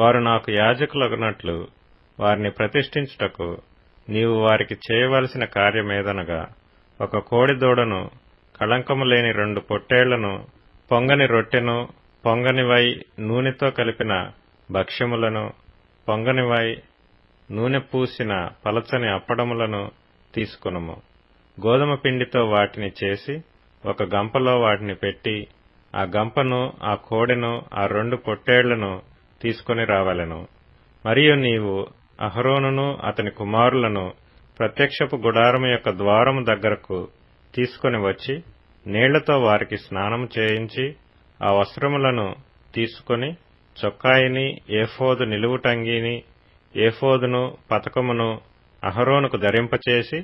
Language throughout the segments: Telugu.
వారు నాకు యాజకులగునట్లు వారిని ప్రతిష్ఠించుటకు నీవు వారికి చేయవలసిన కార్యమేదనగా ఒక కోడి దూడను కళంకము లేని రెండు పొట్టేళ్లను పొంగని రొట్టెను పొంగనివై నూనెతో కలిపిన భక్ష్యములను పొంగనివై నూనె పూసిన పలచని అప్పడములను తీసుకునుము గోధుమ పిండితో వాటిని చేసి ఒక గంపలో వాటిని పెట్టి ఆ గంపను ఆ కోడెను ఆ రెండు పొట్టేళ్లను తీసుకుని రావలెను మరియు నీవు అహరోనును అతని కుమారులను ప్రత్యక్షపు గుడారము యొక్క ద్వారము దగ్గరకు తీసుకుని వచ్చి నీళ్లతో వారికి స్నానము చేయించి ఆ వస్త్రములను తీసుకుని చొక్కాయిని ఏఫోదు నిలువుటంగీని ఏఫోదును పతకమును అహరోనుకు ధరింపచేసి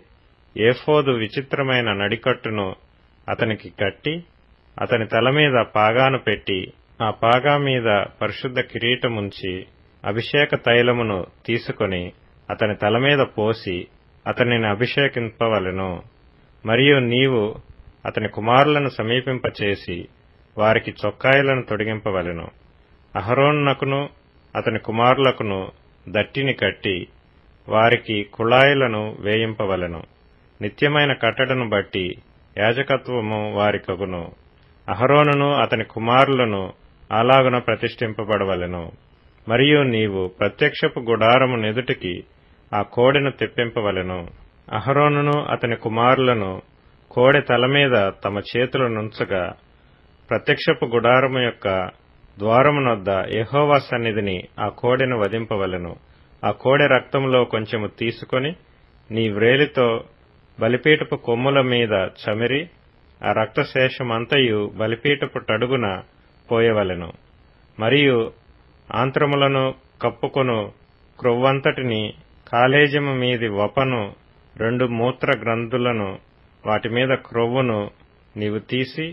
ఏఫోదు విచిత్రమైన నడికట్టును అతనికి కట్టి అతని తల మీద పాగాను పెట్టి ఆ పాగా మీద పరిశుద్ధ కిరీటముంచి అభిషేక తైలమును తీసుకొని అతని తల మీద పోసి అతనిని అభిషేకింపవలెను మరియు నీవు అతని కుమారులను సమీపింపచేసి వారికి చొక్కాయలను తొడిగింపవలెను అహరోన్నకును అతని కుమారులకును దట్టిని కట్టి వారికి కుళాయిలను వేయింపవలెను నిత్యమైన కట్టడను బట్టి యాజకత్వము వారికగును అహరోనును అతని కుమారులను అలాగున ప్రతిష్ఠింపబడవలెను మరియు నీవు ప్రత్యక్షపు గుడారము నెదుటికి ఆ కోడెను తెప్పింపవలెను అహరోనును అతని కుమారులను కోడె తల మీద తమ చేతులు నుంచగా ప్రత్యక్షపు గుడారము యొక్క ద్వారమునొద్ద యెహోవా సన్నిధిని ఆ కోడెను వధింపవలెను ఆ కోడె రక్తంలో కొంచెము తీసుకొని నీ వ్రేలితో బలిపీటపు కొమ్ముల మీద చమిరి ఆ రక్తశేషమంతయు బలిపీటపు టడుగున పోయవలెను మరియు ఆంత్రములను కప్పుకొను క్రొవ్వంతటిని కాలేజము మీది వపను రెండు మూత్ర గ్రంథులను వాటి మీద క్రొవ్వును నీవు తీసి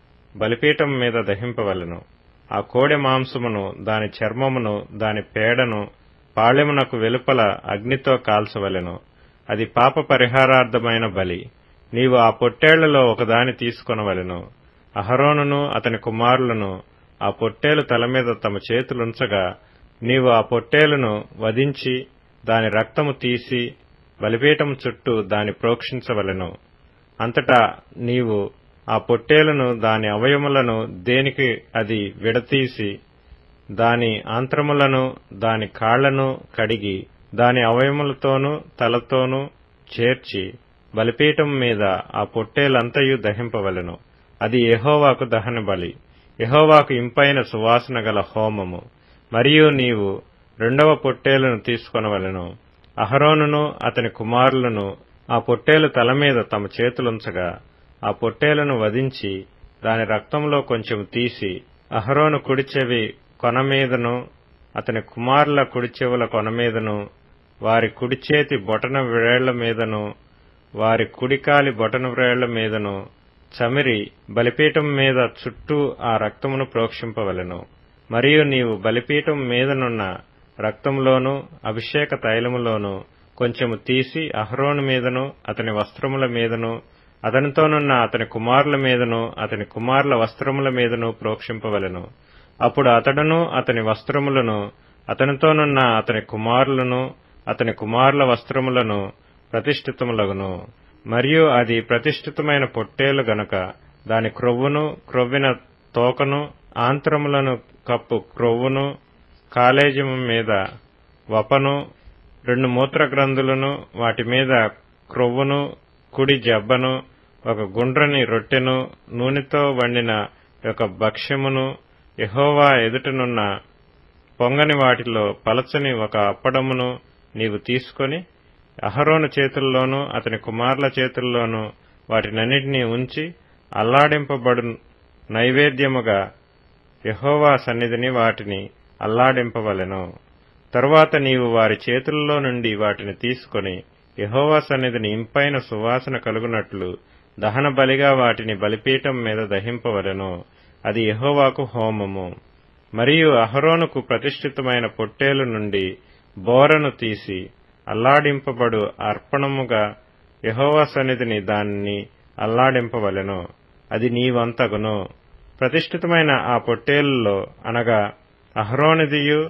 బలిపీఠం మీద దహింపవలెను ఆ కోడె మాంసమును దాని చర్మమును దాని పేడను పాళెమునకు వెలుపల అగ్నితో కాల్చవలెను అది పాప పరిహారార్థమైన బలి నీవు ఆ పొట్టేళ్లలో ఒకదాని తీసుకొనవలెను అహరోనును అతని కుమారులను ఆ పొట్టేలు తల మీద తమ చేతులుంచగా నీవు ఆ పొట్టేలును వధించి దాని రక్తము తీసి బలిపీఠం చుట్టూ దాని ప్రోక్షించవలెను అంతటా నీవు ఆ పొట్టేలును దాని అవయములను దేనికి అది విడతీసి దాని ఆంత్రములను దాని కాళ్లను కడిగి దాని అవయములతోనూ తలతోనూ చేర్చి బలిపీఠం మీద ఆ పొట్టేలంతయు దహింపవలెను అది యెహోవాకు దహన బలి యెహోవాకు ఇంపైన సువాసన గల హోమము మరియు నీవు రెండవ పొట్టేలును తీసుకొనవలెను అహరోనును అతని కుమారులను ఆ పొట్టేలు తల మీద తమ చేతులుంచగా ఆ పొట్టేలను వధించి దాని రక్తంలో కొంచెం తీసి అహరోను కుడి చెవి కొన మీదను అతని కుమారుల కుడి చెవుల కొన మీదను వారి కుడి చేతి బొటన వ్రేళ్ల మీదను వారి కుడికాలి బొటన వ్రేళ్ల మీదను చమిరి బలిపీఠం మీద చుట్టూ ఆ రక్తమును ప్రోక్షింపవలెను మరియు నీవు బలిపీఠం మీదనున్న రక్తంలోను అభిషేక తైలములోను కొంచెము తీసి అహరోను మీదను అతని వస్త్రముల మీదను అతనితోనున్న అతని కుమారుల మీదను అతని కుమారుల వస్త్రముల మీదను ప్రోక్షింపవలెను అప్పుడు అతడును అతని వస్త్రములను అతనితోనున్న అతని కుమారులను అతని కుమారుల వస్త్రములను ప్రతిష్ఠితములగును మరియు అది ప్రతిష్ఠితమైన పొట్టేలు గనక దాని క్రొవ్వును క్రొవ్విన తోకను ఆంత్రములను కప్పు క్రొవ్వును కాలేజము మీద వపను రెండు మూత్ర గ్రంథులను వాటి మీద క్రొవ్వును కుడి జబ్బను ఒక గుండ్రని రొట్టెను నూనెతో వండిన ఒక భక్ష్యమును యహోవా ఎదుటనున్న పొంగని వాటిలో పలచని ఒక అప్పడమును నీవు తీసుకొని అహరోను చేతుల్లోనూ అతని కుమారుల చేతుల్లోనూ వాటినన్నిటినీ ఉంచి అల్లాడింపబడు నైవేద్యముగా యహోవా సన్నిధిని వాటిని అల్లాడింపవలెను తరువాత నీవు వారి చేతుల్లో నుండి వాటిని తీసుకొని యహోవా సన్నిధిని ఇంపైన సువాసన కలుగునట్లు దహన బలిగా వాటిని బలిపీఠం మీద దహింపవలెను అది యహోవాకు హోమము మరియు అహరోనుకు ప్రతిష్ఠితమైన పొట్టేలు నుండి బోరను తీసి అల్లాడింపబడు అర్పణముగా యహోవా సన్నిధిని దానిని అల్లాడింపవలెను అది నీవంతగును ప్రతిష్ఠితమైన ఆ పొట్టేలులో అనగా అహరోనిదియు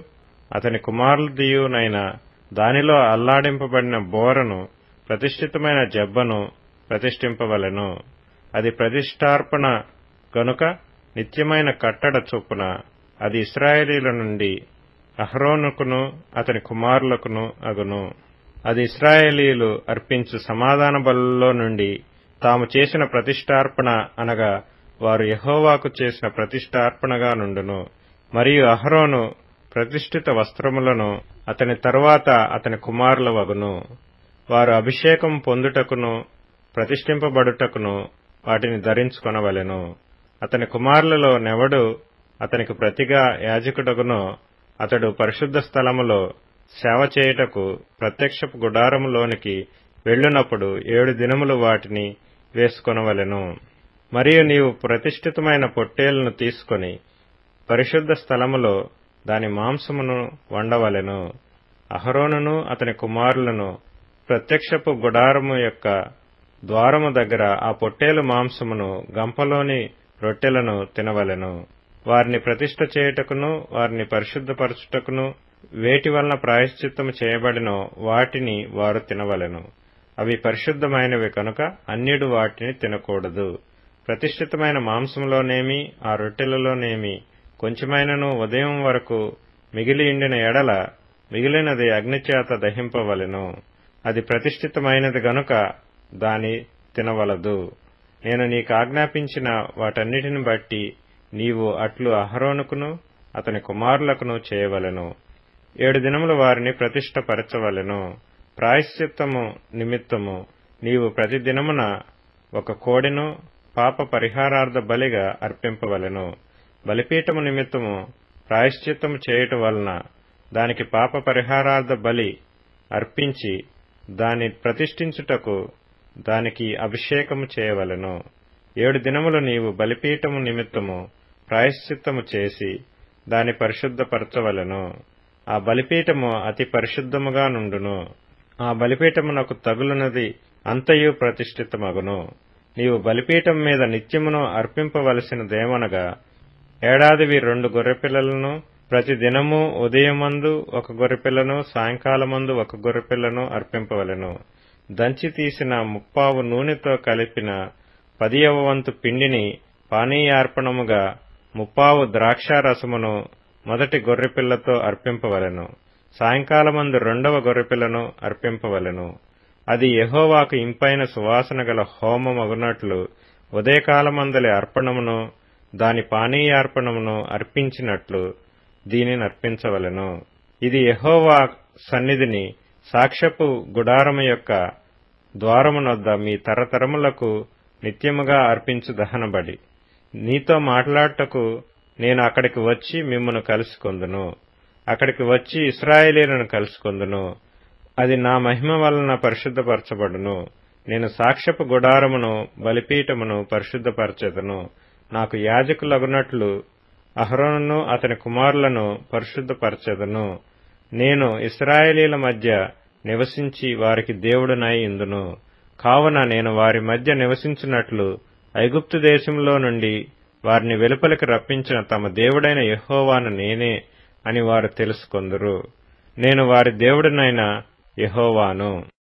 అతని కుమారులదియునైన దానిలో అల్లాడింపబడిన బోరను ప్రతిష్ఠితమైన జబ్బను ప్రతిష్ఠింపవలెను అది ప్రతిష్టార్పణ గనుక నిత్యమైన కట్టడ చొప్పున అది ఇస్రాయేలీల నుండి అహరోనుకును అతని కుమారులకును అగును అది ఇస్రాయేలీలు అర్పించు సమాధాన బలుల్లో నుండి తాము చేసిన ప్రతిష్టార్పణ అనగా వారు యహోవాకు చేసిన ప్రతిష్టార్పణగా నుండును మరియు అహరోను ప్రతిష్ఠిత వస్త్రములను అతని తరువాత అతని కుమారుల వగును వారు అభిషేకం పొందుటకును ప్రతిష్ఠింపబడుటకును వాటిని ధరించుకొనవలెను అతని కుమారులలో నెవడు అతనికి ప్రతిగా యాజకుడగునో అతడు పరిశుద్ధ స్థలములో సేవ చేయుటకు ప్రత్యక్షపు గుడారములోనికి వెళ్ళునప్పుడు ఏడు దినములు వాటిని వేసుకొనవలెను మరియు నీవు ప్రతిష్ఠితమైన పొట్టేలను తీసుకొని పరిశుద్ధ స్థలములో దాని మాంసమును వండవలెను అహరోనును అతని కుమారులను ప్రత్యక్షపు గుడారము యొక్క ద్వారము దగ్గర ఆ పొట్టేలు మాంసమును గంపలోని రొట్టెలను తినవలెను వారిని ప్రతిష్ఠ చేయుటకును వారిని పరిశుద్ధపరచుటకును వేటి వలన ప్రాయశ్చిత్తము చేయబడినో వాటిని వారు తినవలెను అవి పరిశుద్ధమైనవి కనుక అన్యుడు వాటిని తినకూడదు ప్రతిష్ఠితమైన మాంసంలోనేమి ఆ రొట్టెలలోనేమి కొంచెమైనను ఉదయం వరకు మిగిలి ఉండిన ఎడల మిగిలినది అగ్నిచేత దహింపవలెను అది ప్రతిష్ఠితమైనది గనుక దాని తినవలదు నేను నీకు ఆజ్ఞాపించిన వాటన్నిటిని బట్టి నీవు అట్లు అహరోనుకును అతని కుమారులకును చేయవలెను ఏడు దినములు వారిని ప్రతిష్టపరచవలెను ప్రాయశ్చిత్తము నిమిత్తము నీవు ప్రతి దినమున ఒక కోడెను పాప పరిహారార్థ బలిగా అర్పింపవలెను బలిపీఠము నిమిత్తము ప్రాయశ్చిత్తము చేయుట వలన దానికి పాప పరిహారార్థ బలి అర్పించి దాని ప్రతిష్ఠించుటకు దానికి అభిషేకము చేయవలెను ఏడు దినములు నీవు బలిపీఠము నిమిత్తము ప్రాయశ్చిత్తము చేసి దాని పరిశుద్ధపరచవలెను ఆ బలిపీఠము అతి పరిశుద్ధముగా నుండును ఆ బలిపీఠమునకు తగులునది అంతయు ప్రతిష్ఠితమగును నీవు బలిపీఠం మీద నిత్యమును అర్పింపవలసినదేమనగా ఏడాదివి రెండు గొర్రెపిల్లలను ప్రతి దినము ఉదయమందు ఒక గొర్రెపిల్లను సాయంకాలమందు ఒక గొర్రెపిల్లను అర్పింపవలెను దంచి తీసిన ముప్పావు నూనెతో కలిపిన పదియవ వంతు పిండిని పానీయార్పణముగా ముప్పావు ద్రాక్షారసమును మొదటి గొర్రెపిల్లతో అర్పింపవలెను సాయంకాలమందు రెండవ గొర్రెపిల్లను అర్పింపవలెను అది యహోవాకు ఇంపైన సువాసన గల హోమమగునట్లు ఉదయకాలమందలి అర్పణమును దాని పానీయార్పణమును అర్పించినట్లు దీనిని అర్పించవలెను ఇది యహోవా సన్నిధిని సాక్ష్యపు గుడారము యొక్క ద్వారమునొద్ద మీ తరతరములకు నిత్యముగా అర్పించు దహనబడి నీతో మాట్లాడటకు నేను అక్కడికి వచ్చి మిమ్మను కలుసుకొందును అక్కడికి వచ్చి ఇస్రాయేలీలను కలుసుకొందును అది నా మహిమ వలన పరిశుద్ధపరచబడును నేను సాక్ష్యపు గుడారమును బలిపీఠమును పరిశుద్ధపరచెదను నాకు యాజకులగునట్లు అహరోనును అతని కుమారులను పరిశుద్ధపరచెదను నేను ఇస్రాయేలీల మధ్య నివసించి వారికి దేవుడనై ఇందును కావున నేను వారి మధ్య నివసించినట్లు ఐగుప్తు దేశంలో నుండి వారిని వెలుపలికి రప్పించిన తమ దేవుడైన యహోవాను నేనే అని వారు తెలుసుకొందురు నేను వారి దేవుడినైన యహోవాను